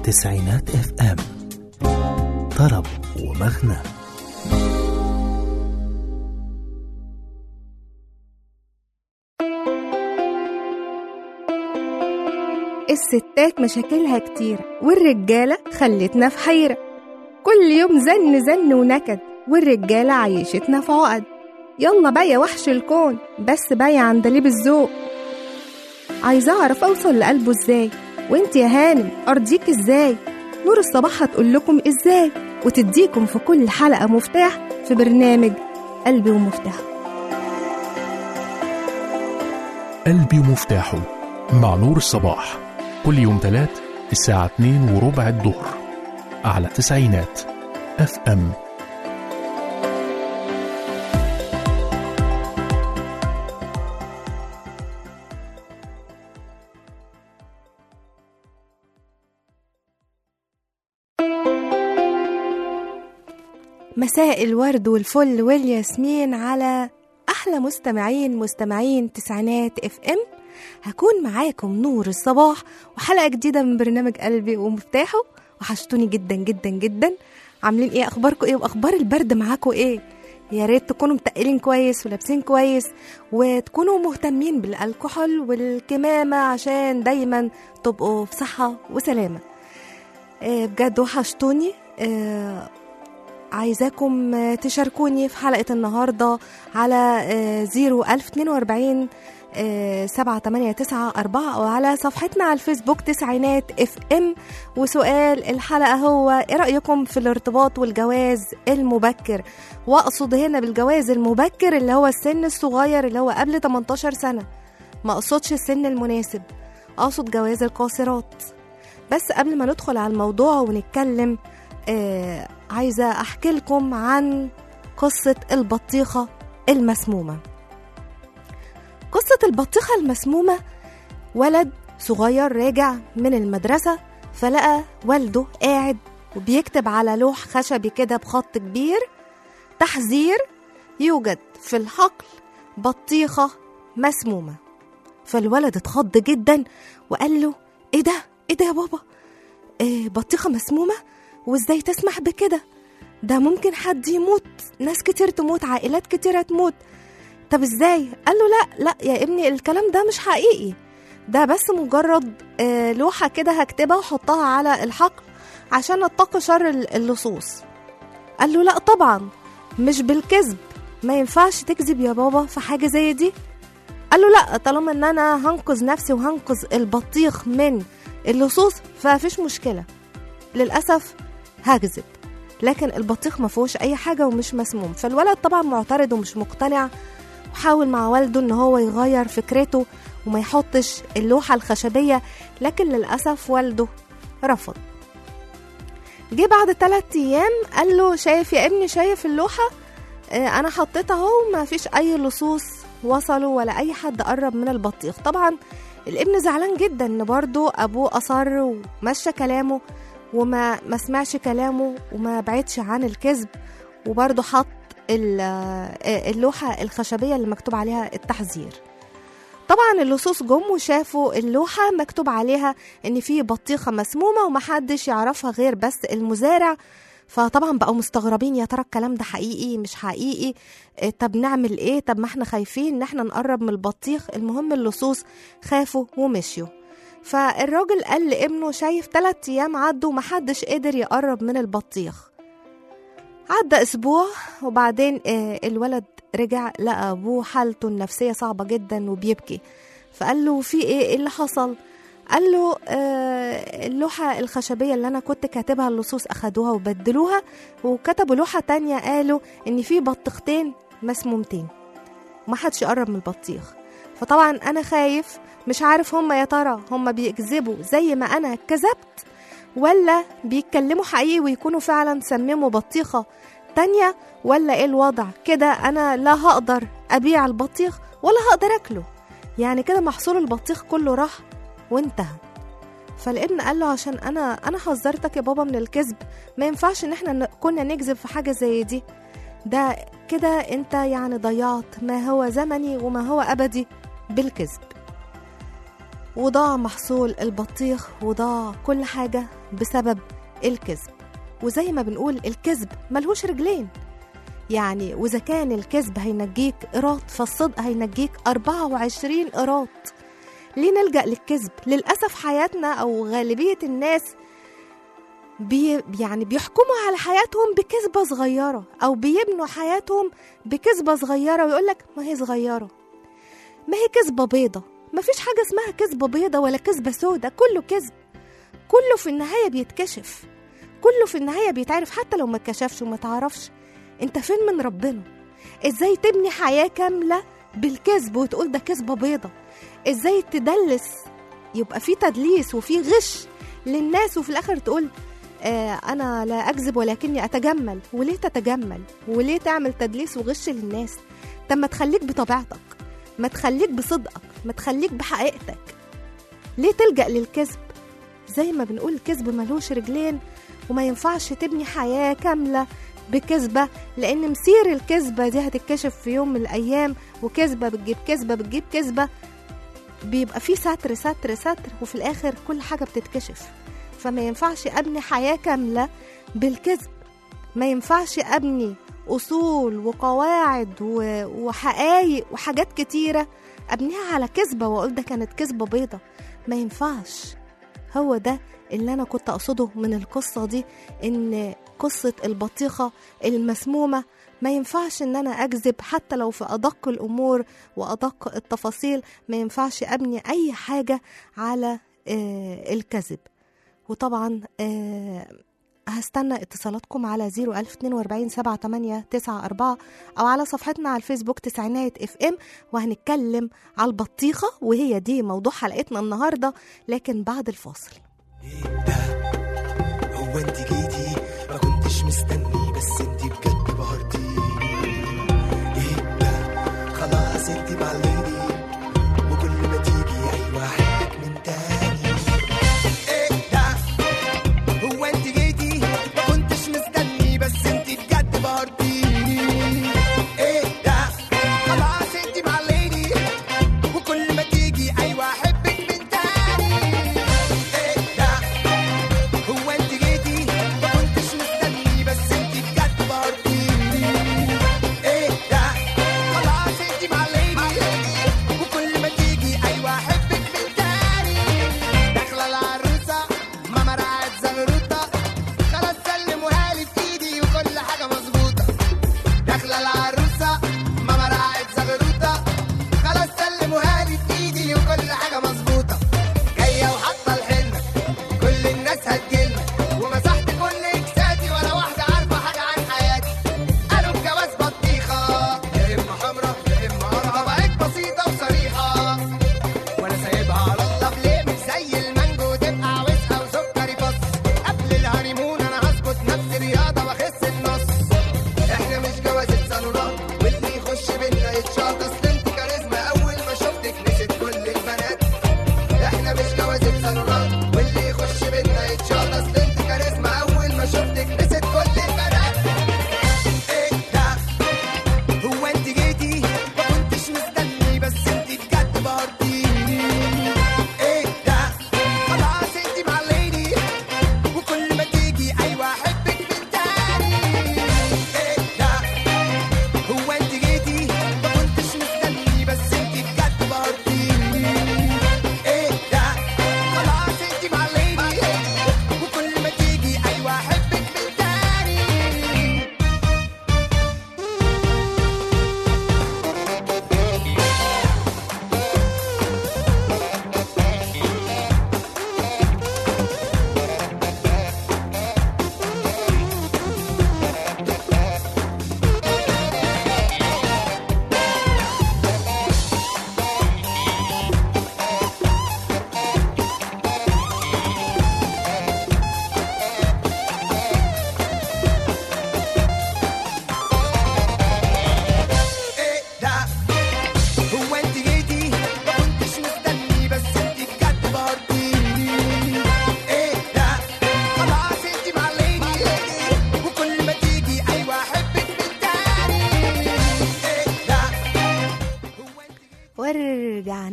تسعينات اف ام طرب ومغنى الستات مشاكلها كتير والرجالة خلتنا في حيرة كل يوم زن زن ونكد والرجالة عيشتنا في عقد يلا بقى يا وحش الكون بس بقى يا عندليب الذوق عايزة أعرف أوصل لقلبه إزاي وإنت يا هانم أرضيك إزاي نور الصباح هتقول لكم إزاي وتديكم في كل حلقة مفتاح في برنامج قلبي ومفتاحه قلبي ومفتاحه مع نور الصباح كل يوم تلات الساعة 2 وربع الظهر على تسعينات اف ام مساء الورد والفل والياسمين على أحلى مستمعين مستمعين تسعينات اف ام هكون معاكم نور الصباح وحلقة جديدة من برنامج قلبي ومفتاحه وحشتوني جدا جدا جدا عاملين ايه اخباركم ايه واخبار البرد معاكم ايه يا ريت تكونوا متقلين كويس ولابسين كويس وتكونوا مهتمين بالكحول والكمامة عشان دايما تبقوا في صحة وسلامة آه، بجد وحشتوني آه، عايزاكم آه، تشاركوني في حلقة النهاردة على زيرو ألف اتنين وأربعين سبعة تمانية تسعة أربعة أو على صفحتنا على الفيسبوك تسعينات اف ام وسؤال الحلقة هو ايه رأيكم في الارتباط والجواز المبكر وأقصد هنا بالجواز المبكر اللي هو السن الصغير اللي هو قبل 18 سنة ما أقصدش السن المناسب أقصد جواز القاصرات بس قبل ما ندخل على الموضوع ونتكلم آه عايزة أحكي لكم عن قصة البطيخة المسمومة قصة البطيخة المسمومة ولد صغير راجع من المدرسة فلقى والده قاعد وبيكتب على لوح خشبي كده بخط كبير تحذير يوجد في الحقل بطيخة مسمومة فالولد اتخض جدا وقال له ايه ده ايه ده يا بابا إيه بطيخة مسمومة وازاي تسمح بكده ده ممكن حد يموت ناس كتير تموت عائلات كتيرة تموت طب ازاي قال له لا لا يا ابني الكلام ده مش حقيقي ده بس مجرد آه، لوحة كده هكتبها وحطها على الحقل عشان اتقي شر ال- اللصوص قال له لا طبعا مش بالكذب ما ينفعش تكذب يا بابا في حاجة زي دي قال له لا طالما ان انا هنقذ نفسي وهنقذ البطيخ من اللصوص فمفيش مشكلة للأسف هكذب لكن البطيخ ما فيهوش اي حاجة ومش مسموم فالولد طبعا معترض ومش مقتنع وحاول مع والده ان هو يغير فكرته وما يحطش اللوحة الخشبية لكن للأسف والده رفض جه بعد ثلاثة أيام قال له شايف يا ابني شايف اللوحة آه، أنا حطيتها اهو ما فيش أي لصوص وصلوا ولا أي حد قرب من البطيخ طبعا الابن زعلان جدا إن برضه أبوه أصر ومشى كلامه وما ما سمعش كلامه وما بعدش عن الكذب وبرضه حط ال- آه، اللوحة الخشبية اللي مكتوب عليها التحذير طبعا اللصوص جم وشافوا اللوحة مكتوب عليها ان في بطيخة مسمومة ومحدش يعرفها غير بس المزارع فطبعا بقوا مستغربين يا ترى الكلام ده حقيقي مش حقيقي إيه طب نعمل ايه طب ما احنا خايفين ان احنا نقرب من البطيخ المهم اللصوص خافوا ومشيوا فالراجل قال لابنه شايف تلات ايام عدوا ومحدش قدر يقرب من البطيخ عدى اسبوع وبعدين آه، الولد رجع لقى ابوه حالته النفسيه صعبه جدا وبيبكي فقال له في ايه ايه اللي حصل قال له آه اللوحة الخشبية اللي أنا كنت كاتبها اللصوص أخدوها وبدلوها وكتبوا لوحة تانية قالوا إن في بطيختين مسمومتين ومحدش يقرب من البطيخ فطبعا أنا خايف مش عارف هما يا ترى هما بيكذبوا زي ما أنا كذبت ولا بيتكلموا حقيقي ويكونوا فعلا سمموا بطيخة تانية ولا ايه الوضع كده انا لا هقدر ابيع البطيخ ولا هقدر اكله يعني كده محصول البطيخ كله راح وانتهى فالابن قال له عشان انا انا حذرتك يا بابا من الكذب ما ينفعش ان احنا ن- كنا نكذب في حاجه زي دي ده كده انت يعني ضيعت ما هو زمني وما هو ابدي بالكذب وضاع محصول البطيخ وضاع كل حاجة بسبب الكذب وزي ما بنقول الكذب ملهوش رجلين يعني وإذا كان الكذب هينجيك قراط فالصدق هينجيك 24 قراط ليه نلجأ للكذب للأسف حياتنا أو غالبية الناس بي يعني بيحكموا على حياتهم بكذبة صغيرة أو بيبنوا حياتهم بكذبة صغيرة ويقولك ما هي صغيرة ما هي كذبة بيضة ما فيش حاجة اسمها كذبة بيضة ولا كذبة سودة كله كذب كله في النهاية بيتكشف كله في النهاية بيتعرف حتى لو ما اتكشفش وما تعرفش انت فين من ربنا ازاي تبني حياة كاملة بالكذب وتقول ده كذبة بيضة ازاي تدلس يبقى في تدليس وفي غش للناس وفي الاخر تقول آه انا لا اكذب ولكني اتجمل وليه تتجمل وليه تعمل تدليس وغش للناس طب ما تخليك بطبيعتك ما تخليك بصدقك ما تخليك بحقيقتك ليه تلجأ للكذب زي ما بنقول الكذب ملوش رجلين وما ينفعش تبني حياة كاملة بكذبة لأن مسير الكذبة دي هتتكشف في يوم من الأيام وكذبة بتجيب كذبة بتجيب كذبة بيبقى في ستر ستر ستر وفي الآخر كل حاجة بتتكشف فما ينفعش أبني حياة كاملة بالكذب ما ينفعش أبني أصول وقواعد و- وحقايق وحاجات كتيرة أبنيها على كذبة وأقول ده كانت كذبة بيضة ما ينفعش هو ده اللي أنا كنت أقصده من القصة دي إن قصة البطيخة المسمومة ما ينفعش ان انا اكذب حتى لو في ادق الامور وادق التفاصيل ما ينفعش ابني اي حاجه على آه الكذب وطبعا آه هستنى اتصالاتكم على 01042 7894 او على صفحتنا على الفيسبوك تسعينات اف ام وهنتكلم على البطيخه وهي دي موضوع حلقتنا النهارده لكن بعد الفاصل هو انت جيتي ما كنتش مستني بس انت بجد بهرتيني ايه ده خلاص انت معليني وكل ما تيجي ايوه احبك من تاني ايه ده هو انت جيتي ما كنتش مستني بس انت بجد بهرتيني ايه ده خلاص انت معليني وكل ما تيجي ايوه احبك من تاني ايه ده هو انت جيتي ما كنتش مستني بس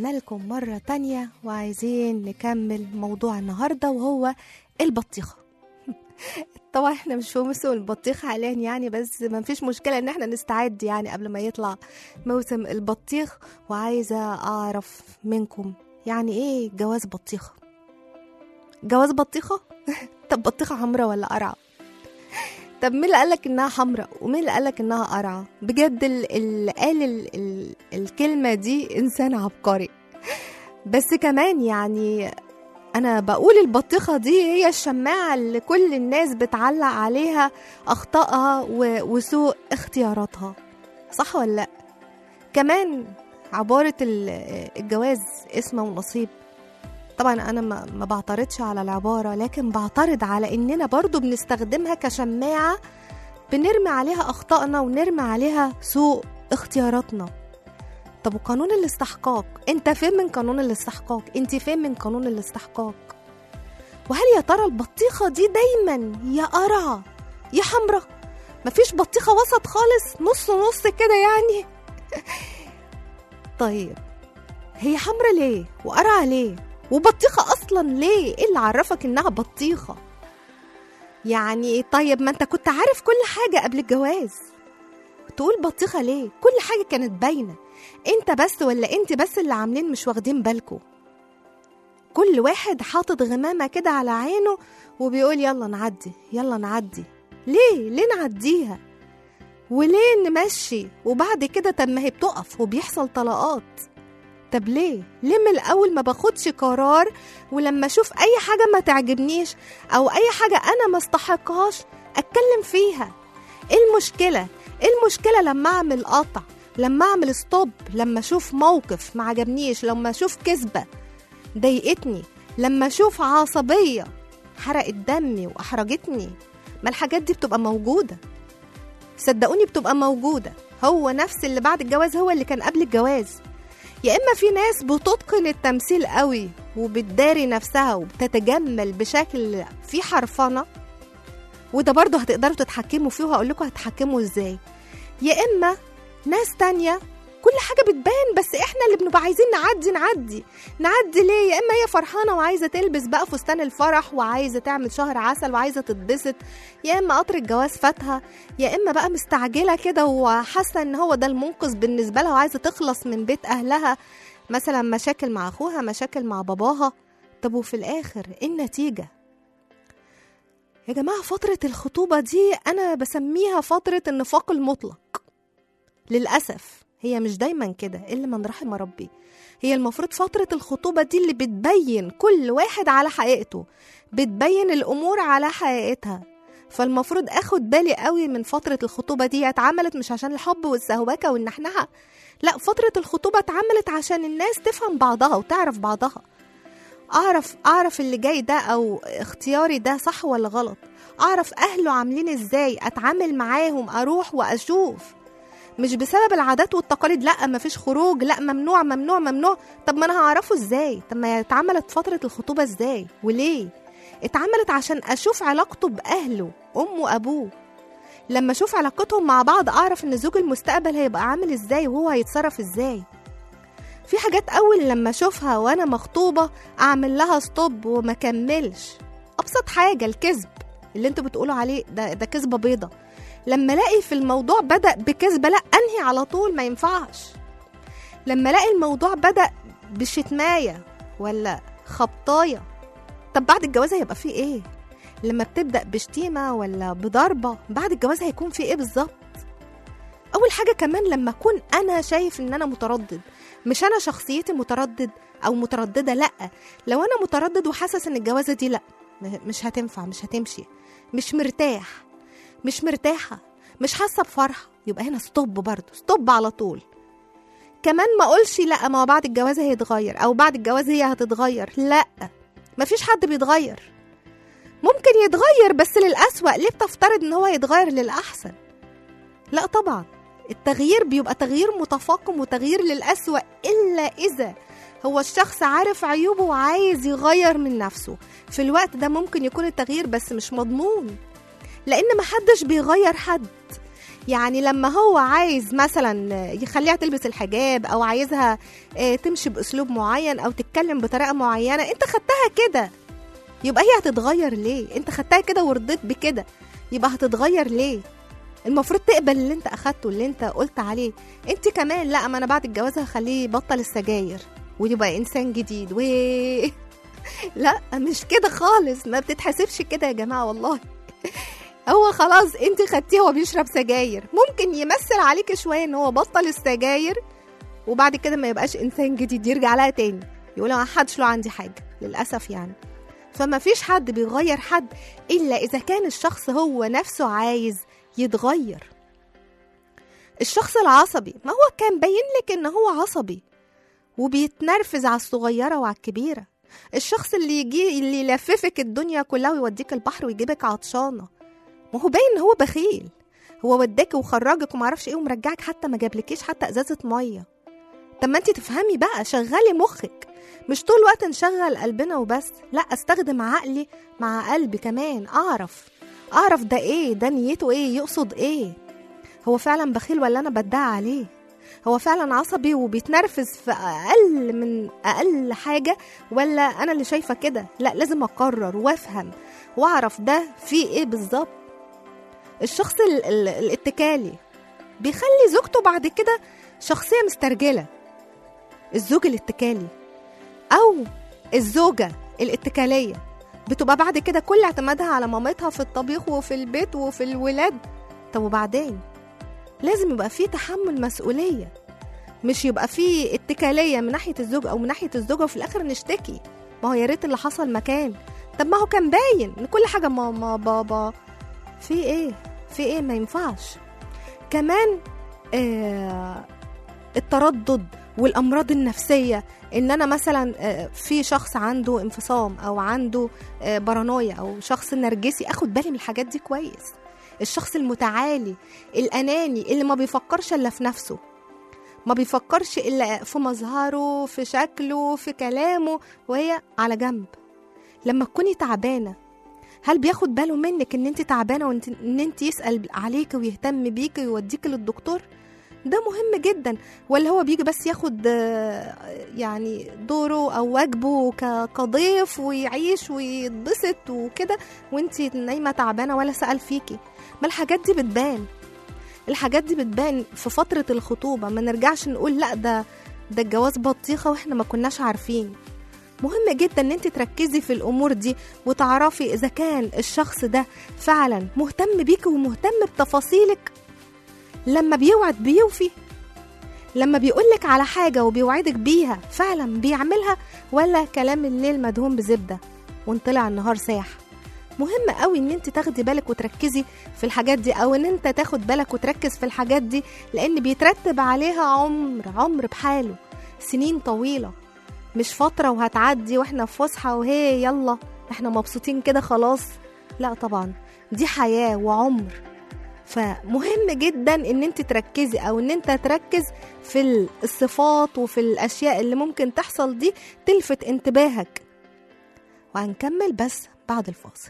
ورجعنا لكم مرة تانية وعايزين نكمل موضوع النهاردة وهو البطيخة طبعا احنا مش في موسم البطيخ حاليا يعني بس ما فيش مشكلة ان احنا نستعد يعني قبل ما يطلع موسم البطيخ وعايزة اعرف منكم يعني ايه جواز بطيخة جواز بطيخة طب بطيخة حمرا ولا قرعة طب مين اللي قالك انها حمراء ومين اللي قالك انها قرعه بجد ال- اللي قال ال ال الكلمه دي انسان عبقري بس كمان يعني انا بقول البطيخه دي هي الشماعه اللي كل الناس بتعلق عليها اخطائها و- وسوء اختياراتها صح ولا لا كمان عباره ال- الجواز اسم ونصيب طبعا انا ما ما بعترضش على العباره لكن بعترض على اننا برضو بنستخدمها كشماعه بنرمي عليها اخطائنا ونرمي عليها سوء اختياراتنا طب وقانون الاستحقاق انت فين من قانون الاستحقاق انت فين من قانون الاستحقاق وهل يا ترى البطيخه دي دايما يا قرعه يا حمرا مفيش بطيخه وسط خالص نص نص كده يعني طيب هي حمرا ليه وقرعه ليه وبطيخه اصلا ليه ايه اللي عرفك انها بطيخه يعني طيب ما انت كنت عارف كل حاجه قبل الجواز تقول بطيخه ليه كل حاجه كانت باينه انت بس ولا انت بس اللي عاملين مش واخدين بالكم كل واحد حاطط غمامه كده على عينه وبيقول يلا نعدي يلا نعدي ليه ليه نعديها وليه نمشي وبعد كده طب ما هي بتقف وبيحصل طلقات طب ليه ليه من الاول ما باخدش قرار ولما اشوف اي حاجه ما تعجبنيش او اي حاجه انا ما استحقهاش اتكلم فيها ايه المشكله ايه المشكله لما اعمل قطع لما اعمل ستوب لما اشوف موقف ما عجبنيش لما اشوف كذبه ضايقتني لما اشوف عصبيه حرقت دمي واحرجتني ما الحاجات دي بتبقى موجوده صدقوني بتبقى موجوده هو نفس اللي بعد الجواز هو اللي كان قبل الجواز يا اما في ناس بتتقن التمثيل قوي وبتداري نفسها وبتتجمل بشكل فيه حرفنه وده برضه هتقدروا تتحكموا فيه وهقول لكم هتحكموا ازاي يا اما ناس تانية كل حاجة بتبان بس احنا اللي بنبقى عايزين نعدي نعدي نعدي ليه يا اما هي فرحانة وعايزة تلبس بقى فستان الفرح وعايزة تعمل شهر عسل وعايزة تتبسط يا اما قطر الجواز فاتها يا اما بقى مستعجلة كده وحاسة ان هو ده المنقذ بالنسبة لها وعايزة تخلص من بيت اهلها مثلا مشاكل مع اخوها مشاكل مع باباها طب وفي الاخر ايه النتيجة يا جماعة فترة الخطوبة دي أنا بسميها فترة النفاق المطلق للأسف هي مش دايما كده إلا من رحم ربي هي المفروض فترة الخطوبة دي اللي بتبين كل واحد على حقيقته بتبين الأمور على حقيقتها فالمفروض اخد بالي قوي من فترة الخطوبة دي اتعملت مش عشان الحب والسهوكة والنحنحة لا فترة الخطوبة اتعملت عشان الناس تفهم بعضها وتعرف بعضها اعرف اعرف اللي جاي ده او اختياري ده صح ولا غلط اعرف اهله عاملين ازاي اتعامل معاهم اروح واشوف مش بسبب العادات والتقاليد لا مفيش خروج لا ممنوع ممنوع ممنوع طب ما انا هعرفه ازاي طب ما هي اتعملت فترة الخطوبة ازاي وليه اتعملت عشان اشوف علاقته باهله امه وابوه لما اشوف علاقتهم مع بعض اعرف ان زوج المستقبل هيبقى عامل ازاي وهو هيتصرف ازاي في حاجات اول لما اشوفها وانا مخطوبه اعمل لها ستوب وما كملش ابسط حاجه الكذب اللي انتوا بتقولوا عليه ده ده كذبه بيضه لما الاقي في الموضوع بدا بكذبه لا انهي على طول ما ينفعش لما الاقي الموضوع بدا بشتمايه ولا خبطايه طب بعد الجواز هيبقى فيه ايه لما بتبدا بشتيمه ولا بضربه بعد الجواز هيكون فيه ايه بالظبط اول حاجه كمان لما اكون انا شايف ان انا متردد مش انا شخصيتي متردد او متردده لا لو انا متردد وحاسس ان الجوازه دي لا م- مش هتنفع مش هتمشي مش مرتاح مش مرتاحه مش حاسه بفرحه يبقى هنا ستوب برضه ستوب على طول كمان ما اقولش لا ما هو بعد الجواز هيتغير او بعد الجواز هي هتتغير لا مفيش حد بيتغير ممكن يتغير بس للأسوأ ليه بتفترض ان هو يتغير للأحسن لا طبعا التغيير بيبقى تغيير متفاقم وتغيير للأسوأ إلا إذا هو الشخص عارف عيوبه وعايز يغير من نفسه في الوقت ده ممكن يكون التغيير بس مش مضمون لأن محدش بيغير حد يعني لما هو عايز مثلا يخليها تلبس الحجاب او عايزها آه، تمشي باسلوب معين او تتكلم بطريقه معينه انت خدتها كده يبقى هي هتتغير ليه انت خدتها كده ورضيت بكده يبقى هتتغير ليه المفروض تقبل اللي انت اخدته اللي انت قلت عليه انت كمان لا ما انا بعد الجواز هخليه يبطل السجاير ويبقى انسان جديد و لا مش كده خالص ما بتتحسبش كده يا جماعه والله هو خلاص انت خدتيه هو بيشرب سجاير ممكن يمثل عليك شويه ان هو بطل السجاير وبعد كده ما يبقاش انسان جديد يرجع لها تاني يقول ما حدش له عندي حاجه للاسف يعني فما فيش حد بيغير حد الا اذا كان الشخص هو نفسه عايز يتغير الشخص العصبي ما هو كان باين لك ان هو عصبي وبيتنرفز على الصغيره وعلى الكبيره الشخص اللي يجي اللي يلففك الدنيا كلها ويوديك البحر ويجيبك عطشانه ما هو باين ان هو بخيل هو وداك وخرجك ومعرفش ايه ومرجعك حتى ما جابلكيش حتى ازازه ميه طب ما انت تفهمي بقى شغلي مخك مش طول الوقت نشغل قلبنا وبس لا استخدم عقلي مع قلبي كمان اعرف اعرف ده ايه ده نيته ايه يقصد ايه هو فعلا بخيل ولا انا بدعي عليه هو فعلا عصبي وبيتنرفز في اقل من اقل حاجه ولا انا اللي شايفه كده لا لازم اقرر وافهم واعرف ده فيه ايه بالظبط الشخص ال- ال- الاتكالي بيخلي زوجته بعد كده شخصيه مسترجله الزوج الاتكالي او الزوجه الاتكاليه بتبقى بعد كده كل اعتمادها على مامتها في الطبيخ وفي البيت وفي الولاد طب وبعدين لازم يبقى فيه تحمل مسؤوليه مش يبقى فيه اتكاليه من ناحيه الزوج او من ناحيه الزوجه وفي الاخر نشتكي ما هو يا ريت اللي حصل مكان طب ما هو كان باين ان كل حاجه ماما بابا في ايه في ايه ما ينفعش كمان آه التردد والامراض النفسيه ان انا مثلا آه، في شخص عنده انفصام او عنده آه، بارانويا او شخص نرجسي اخد بالي من الحاجات دي كويس الشخص المتعالي الاناني اللي ما بيفكرش الا في نفسه ما بيفكرش الا في مظهره في شكله في كلامه وهي على جنب لما تكوني تعبانه هل بياخد باله منك ان انت تعبانه وان ان انت يسال عليك ويهتم بيك ويوديك للدكتور ده مهم جدا ولا هو بيجي بس ياخد آه، يعني دوره او واجبه ك- كضيف ويعيش ويتبسط وكده وانت نايمه تعبانه ولا سال فيكي ما الحاجات دي بتبان الحاجات دي بتبان في فتره الخطوبه ما نرجعش نقول لا ده ده الجواز بطيخه واحنا ما كناش عارفين مهم جدا ان انت تركزي في الامور دي وتعرفي اذا كان الشخص ده فعلا مهتم بيكي ومهتم بتفاصيلك لما بيوعد بيوفي لما بيقولك على حاجة وبيوعدك بيها فعلا بيعملها ولا كلام الليل مدهون بزبدة وانطلع النهار ساح مهم قوي ان انت تاخدي بالك وتركزي في الحاجات دي او ان انت تاخد بالك وتركز في الحاجات دي لان بيترتب عليها عمر عمر بحاله سنين طويلة مش فترة وهتعدي واحنا في فسحة وهي يلا احنا مبسوطين كده خلاص لا طبعا دي حياة وعمر فمهم جدا ان انت تركزي او ان انت تركز في الصفات وفي الاشياء اللي ممكن تحصل دي تلفت انتباهك وهنكمل بس بعد الفاصل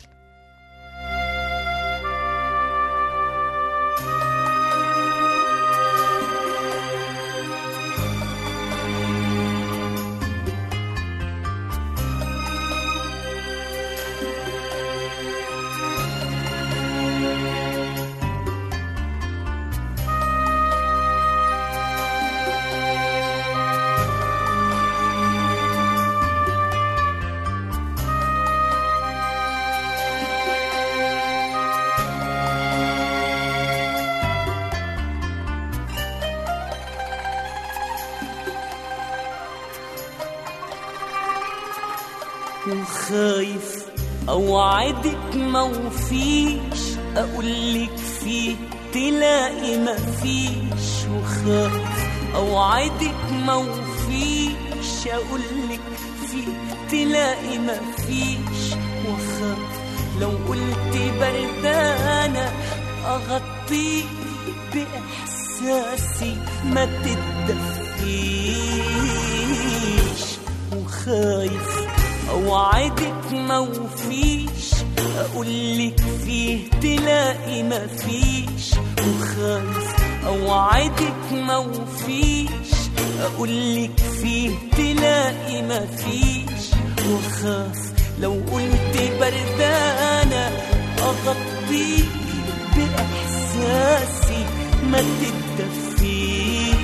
وخايف اوعدك ما وفيش اقولك فيه تلاقي ما فيش وخايف اوعدك ما وفيش اقولك فيه تلاقي ما فيش وخايف لو قلت بردانة اغطيك باحساسي ما تتدفيش وخايف اوعدك ما وفيش اقولك فيه تلاقي ما فيش وخايف اوعدك موفيش اقولك فيه تلاقي مفيش وخاف لو قلت بردانة اغطيك باحساسي ما تتدفيش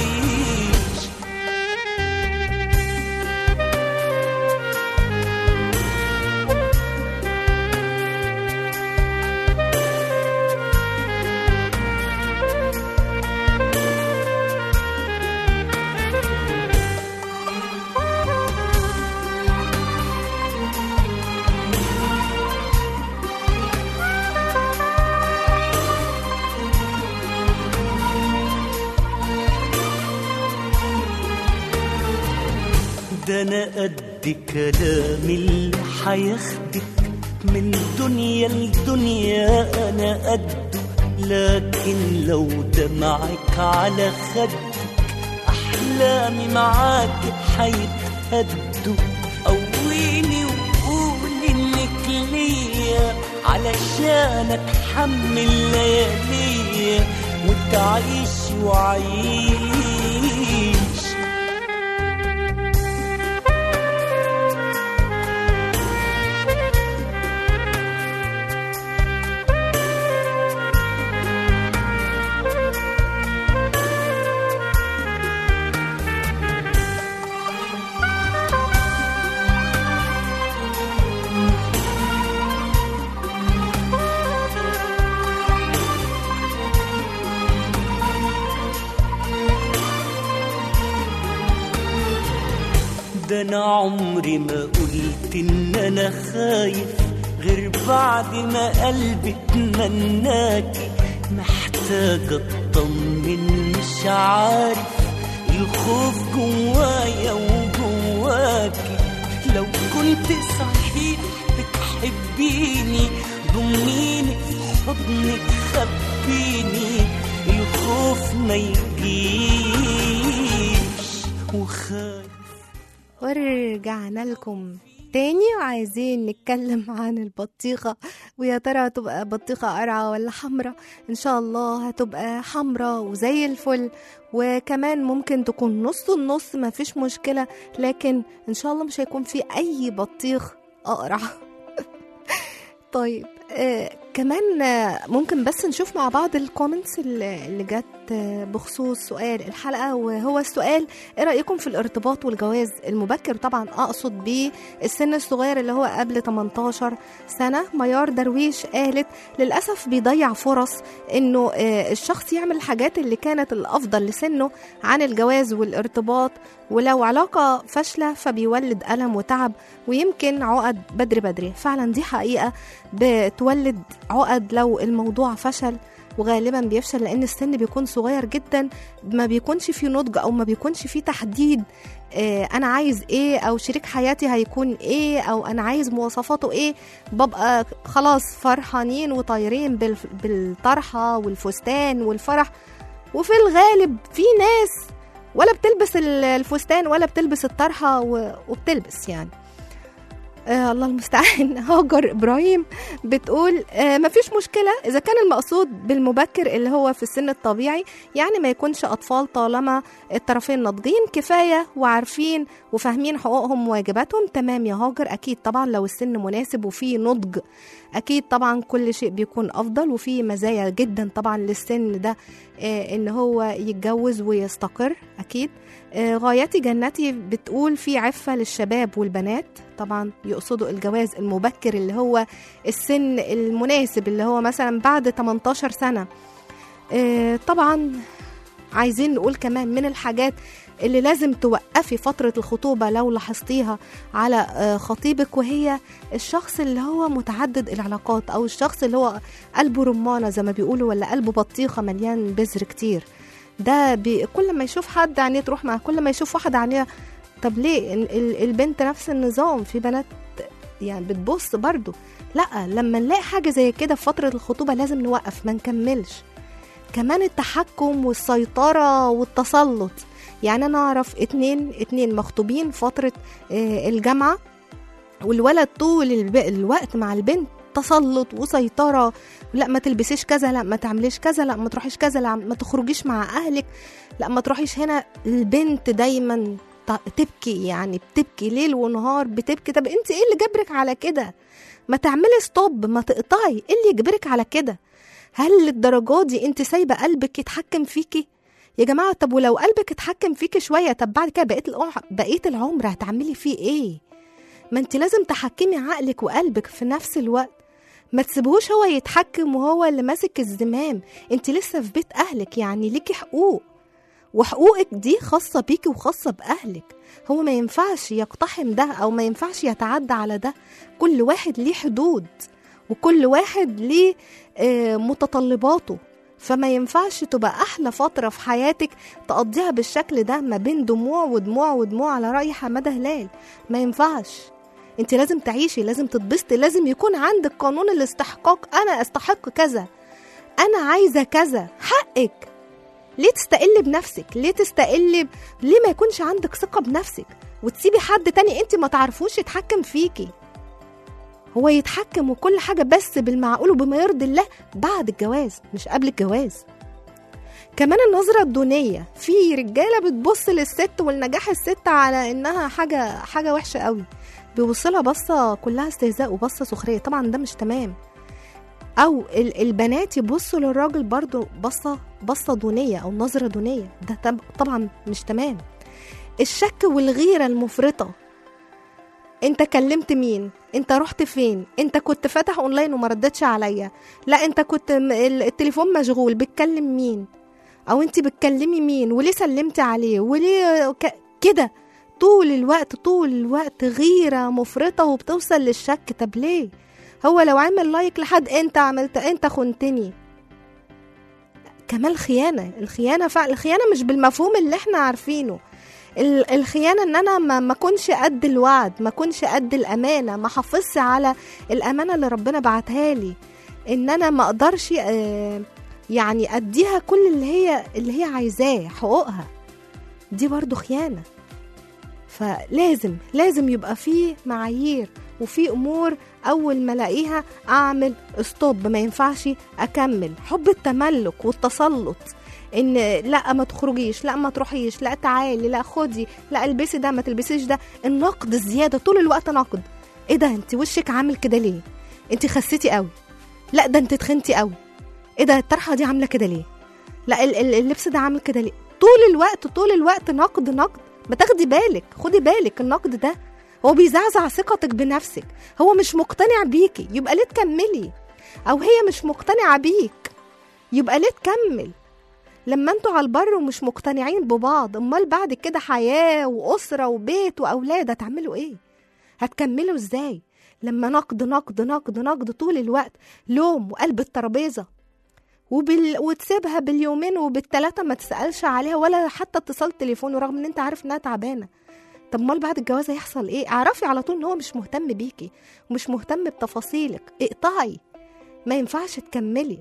ده انا قد كلام اللي حياخدك من دنيا لدنيا انا قده لكن لو دمعك على خدك احلامي معاك حيتهدوا قويني وقولي انك ليا علشان اتحمل لياليا وتعيش وعيش ده انا عمري ما قلت ان انا خايف غير بعد ما قلبي اتمناكي محتاجة اطمن مش عارف الخوف جوايا وجواكي لو كنت صحيح بتحبيني ضميني في حضنك خبيني الخوف ما يجيش وخايف ورجعنا لكم تاني وعايزين نتكلم عن البطيخة ويا ترى هتبقى بطيخة قرعة ولا حمرة إن شاء الله هتبقى حمرة وزي الفل وكمان ممكن تكون نص النص مفيش مشكلة لكن إن شاء الله مش هيكون في أي بطيخ أقرع طيب آه كمان آه ممكن بس نشوف مع بعض الكومنتس اللي اللي جت آه بخصوص سؤال الحلقة وهو السؤال ايه رأيكم في الارتباط والجواز المبكر طبعا اقصد بيه السن الصغير اللي هو قبل 18 سنة ميار درويش قالت للأسف بيضيع فرص انه آه الشخص يعمل الحاجات اللي كانت الافضل لسنه عن الجواز والارتباط ولو علاقة فاشلة فبيولد ألم وتعب ويمكن عقد بدري بدري فعلا دي حقيقة بتولد عقد لو الموضوع فشل وغالبا بيفشل لان السن بيكون صغير جدا ما بيكونش فيه نضج او ما بيكونش فيه تحديد آه انا عايز ايه او شريك حياتي هيكون ايه او انا عايز مواصفاته ايه ببقى خلاص فرحانين وطايرين بالف- بالطرحه والفستان والفرح وفي الغالب في ناس ولا بتلبس ال- الفستان ولا بتلبس الطرحه و- وبتلبس يعني آه الله المستعان هاجر ابراهيم بتقول آه مفيش مشكله اذا كان المقصود بالمبكر اللي هو في السن الطبيعي يعني ما يكونش اطفال طالما الطرفين ناضجين كفايه وعارفين وفاهمين حقوقهم وواجباتهم تمام يا هاجر اكيد طبعا لو السن مناسب وفيه نضج اكيد طبعا كل شيء بيكون افضل وفي مزايا جدا طبعا للسن ده آه ان هو يتجوز ويستقر اكيد آه، غايتي جنتي بتقول في عفة للشباب والبنات طبعا يقصدوا الجواز المبكر اللي هو السن المناسب اللي هو مثلا بعد 18 سنة آه، طبعا عايزين نقول كمان من الحاجات اللي لازم توقفي فترة الخطوبة لو لاحظتيها على آه، خطيبك وهي الشخص اللي هو متعدد العلاقات أو الشخص اللي هو قلبه رمانة زي ما بيقولوا ولا قلبه بطيخة مليان بذر كتير ده بي كل ما يشوف حد عينيه تروح معاه كل ما يشوف واحدة عينيها طب ليه ال- ال- البنت نفس النظام في بنات يعني بتبص برضو لا لما نلاقي حاجة زي كده في فترة الخطوبة لازم نوقف ما نكملش كمان التحكم والسيطرة والتسلط يعني أنا أعرف اتنين اتنين مخطوبين فترة آه، الجامعة والولد طول الب- الوقت مع البنت تسلط وسيطره لا ما تلبسيش كذا لا ما تعمليش كذا لا ما تروحيش كذا لا ما تخرجيش مع اهلك لا ما تروحيش هنا البنت دايما ت- تبكي يعني بتبكي ليل ونهار بتبكي طب انت ايه اللي جبرك على كده ما تعملي ستوب ما تقطعي ايه اللي يجبرك على كده هل للدرجه دي انت سايبه قلبك يتحكم فيكي يا جماعه طب ولو قلبك اتحكم فيكي شويه طب بعد كده بقيت العمر بقيه العمر هتعملي فيه ايه ما انت لازم تحكمي عقلك وقلبك في نفس الوقت ما تسيبهوش هو يتحكم وهو اللي ماسك الزمام انت لسه في بيت اهلك يعني ليكي حقوق وحقوقك دي خاصة بيكي وخاصة بأهلك هو ما ينفعش يقتحم ده أو ما ينفعش يتعدى على ده كل واحد ليه حدود وكل واحد ليه آه، متطلباته فما ينفعش تبقى أحلى فترة في حياتك تقضيها بالشكل ده ما بين دموع ودموع ودموع على رأي حمادة هلال ما ينفعش انت لازم تعيشي لازم تتبسطي لازم يكون عندك قانون الاستحقاق انا استحق كذا انا عايزه كذا حقك ليه تستقل بنفسك ليه تستقل ب... ليه ما يكونش عندك ثقه بنفسك وتسيبي حد تاني انت ما تعرفوش يتحكم فيكي هو يتحكم وكل حاجه بس بالمعقول وبما يرضي الله بعد الجواز مش قبل الجواز كمان النظرة الدونية في رجالة بتبص للست والنجاح الست على انها حاجة حاجة وحشة قوي بيبصلها بصة كلها استهزاء وبصة سخرية طبعا ده مش تمام او ال- البنات يبصوا للراجل برضو بصة بصة دونية او نظرة دونية ده تب- طبعا مش تمام الشك والغيرة المفرطة انت كلمت مين انت رحت فين انت كنت فاتح اونلاين وما ردتش عليا لا انت كنت م- ال- التليفون مشغول بتكلم مين او انت بتكلمي مين وليه سلمتي عليه وليه ك- كده طول الوقت طول الوقت غيرة مفرطة وبتوصل للشك طب ليه هو لو عمل لايك لحد انت عملت انت خنتني كمان خيانة الخيانة فعلا الخيانة مش بالمفهوم اللي احنا عارفينه ال- الخيانة ان انا ما ما اكونش قد الوعد ما اكونش قد الامانة ما حافظش على الامانة اللي ربنا بعتها لي ان انا ما اقدرش آه، يعني اديها كل اللي هي اللي هي عايزاه حقوقها دي برضو خيانة فلازم لازم يبقى فيه معايير وفي امور اول ما الاقيها اعمل ستوب ما ينفعش اكمل حب التملك والتسلط ان لا ما تخرجيش لا ما تروحيش لا تعالي لا خدي لا البسي ده ما تلبسيش ده النقد الزياده طول الوقت نقد ايه ده انت وشك عامل كده ليه انت خسيتي قوي لا ده انت تخنتي قوي ايه ده الطرحه دي عامله كده ليه لا ال- ال- اللبس ده عامل كده ليه طول الوقت طول الوقت نقد نقد ما تاخدي بالك خدي بالك النقد ده هو بيزعزع ثقتك بنفسك هو مش مقتنع بيكي يبقى ليه تكملي او هي مش مقتنعه بيك يبقى ليه تكمل لما انتوا على البر ومش مقتنعين ببعض امال بعد كده حياه واسره وبيت واولاد هتعملوا ايه هتكملوا ازاي لما نقد نقد نقد نقد طول الوقت لوم وقلب الترابيزه وبال... وتسيبها باليومين وبالتلاتة ما تسألش عليها ولا حتى اتصال تليفون ورغم ان انت عارف انها تعبانة طب امال بعد الجواز هيحصل ايه اعرفي على طول ان هو مش مهتم بيكي ومش مهتم بتفاصيلك اقطعي ما ينفعش تكملي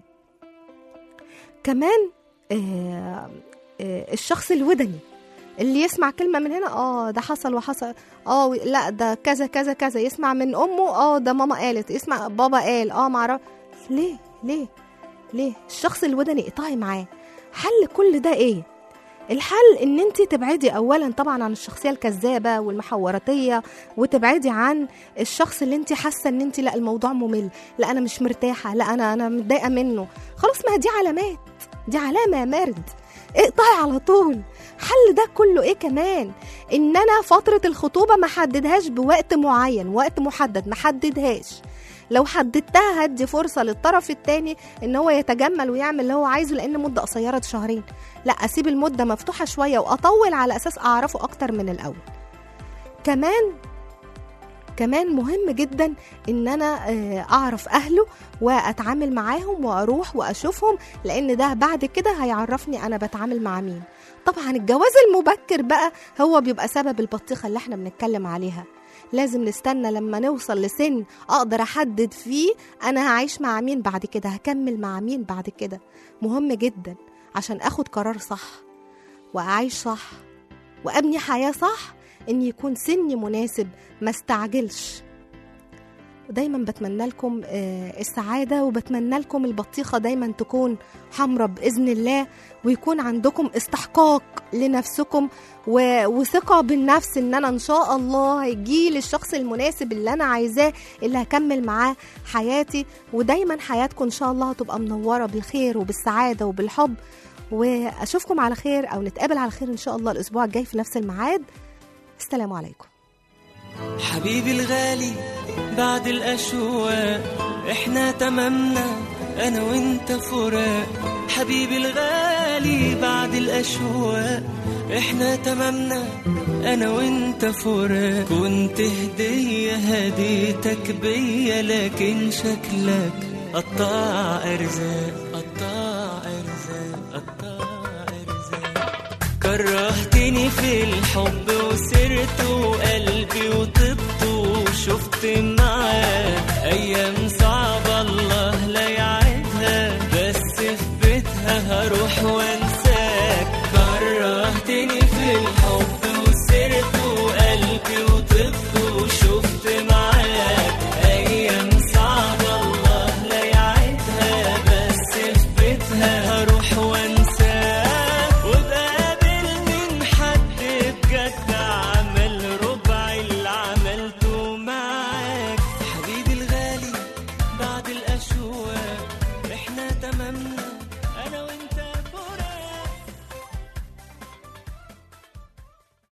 كمان آه آه الشخص الودني اللي يسمع كلمة من هنا اه ده حصل وحصل اه لا ده كذا كذا كذا يسمع من امه اه ده ماما قالت يسمع بابا قال اه معرف ليه ليه ليه الشخص الودني اقطعي معاه حل كل ده ايه الحل ان انت تبعدي اولا طبعا عن الشخصيه الكذابه والمحوراتيه وتبعدي عن الشخص اللي انت حاسه ان انت لا الموضوع ممل لا انا مش مرتاحه لا انا انا متضايقه منه خلاص ما دي علامات دي علامه يا مرد اقطعي على طول حل ده كله ايه كمان ان انا فتره الخطوبه ما حددهاش بوقت معين وقت محدد ما حددهاش لو حددتها هدي فرصه للطرف التاني ان هو يتجمل ويعمل اللي هو عايزه لان مده قصيره شهرين لا اسيب المده مفتوحه شويه واطول على اساس اعرفه اكتر من الاول كمان كمان مهم جدا ان انا آه، اعرف اهله واتعامل معاهم واروح واشوفهم لان ده بعد كده هيعرفني انا بتعامل مع مين طبعا الجواز المبكر بقى هو بيبقى سبب البطيخه اللي احنا بنتكلم عليها لازم نستنى لما نوصل لسن اقدر احدد فيه انا هعيش مع مين بعد كده هكمل مع مين بعد كده مهم جدا عشان اخد قرار صح واعيش صح وابني حياه صح ان يكون سني مناسب ما استعجلش ودايما بتمنى لكم آه، السعادة وبتمنى لكم البطيخة دايما تكون حمراء بإذن الله ويكون عندكم استحقاق لنفسكم و- وثقة بالنفس ان انا ان شاء الله هيجي الشخص المناسب اللي انا عايزاه اللي هكمل معاه حياتي ودايما حياتكم ان شاء الله هتبقى منورة بالخير وبالسعادة وبالحب واشوفكم على خير او نتقابل على خير ان شاء الله الاسبوع الجاي في نفس الميعاد السلام عليكم حبيبي الغالي بعد الأشواق احنا تمامنا أنا وأنت فراق حبيبي الغالي بعد الأشواق احنا تمامنا أنا وأنت فراق كنت هدية هديتك بيا لكن شكلك قطاع أرزاق قطاع أرزاق قطاع أرزاق كرهتني في الحب وسرت وقلبي وطبت وشفت معاك ايام صعبة الله لا يعيدها بس في بيتها هروح وانساك كرهتني في الحب وسرت وقلبي وطبت وشفت معاك ايام صعبة الله لا يعيدها بس في بيتها هروح وانساك وبقابل من حد بجد عمل ربع اللي عملته معاك حبيبي الغالي بعد الاشواق احنا تمامنا انا وانت